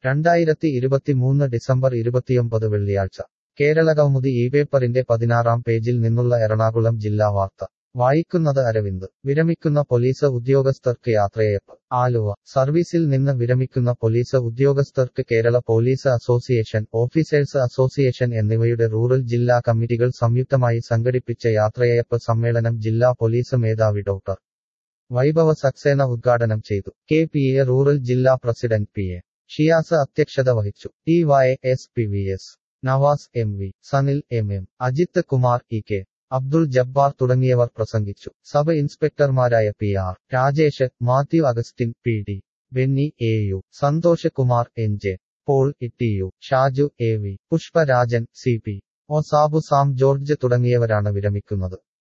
രണ്ടായിരത്തി ഇരുപത്തിമൂന്ന് ഡിസംബർ ഇരുപത്തിയൊമ്പത് വെള്ളിയാഴ്ച കേരളകൗമുദി ഈ പേപ്പറിന്റെ പതിനാറാം പേജിൽ നിന്നുള്ള എറണാകുളം ജില്ലാ വാർത്ത വായിക്കുന്നത് അരവിന്ദ് വിരമിക്കുന്ന പോലീസ് ഉദ്യോഗസ്ഥർക്ക് യാത്രയയപ്പ് ആലുവ സർവീസിൽ നിന്ന് വിരമിക്കുന്ന പോലീസ് ഉദ്യോഗസ്ഥർക്ക് Kerala police association officers association എന്നിവയുടെ റൂറൽ ജില്ലാ കമ്മിറ്റികൾ സംയുക്തമായി സംഘടിപ്പിച്ച യാത്രയയപ്പ് സമ്മേളനം ജില്ലാ പോലീസ് മേധാവി ഡോക്ടർ വൈഭവ സക്സേന ഉദ്ഘാടനം ചെയ്തു കെ പി എ റൂറൽ ജില്ലാ പ്രസിഡന്റ് പി എ ഷിയാസ് അധ്യക്ഷത വഹിച്ചു D Y S P V S Navas M V Sanil M M Ajith Kumar E K Abdul Jabbar തുടങ്ങിയവർ പ്രസംഗിച്ചു സബ് ഇൻസ്പെക്ടർമാരായ P R Rajesh Mathew Augustin P D Benny A U Santhosh Kumar N J Paul E U Shaju A V Pushparajan C P O Sabu Sam George തുടങ്ങിയവരാണ് വിരമിക്കുന്നത്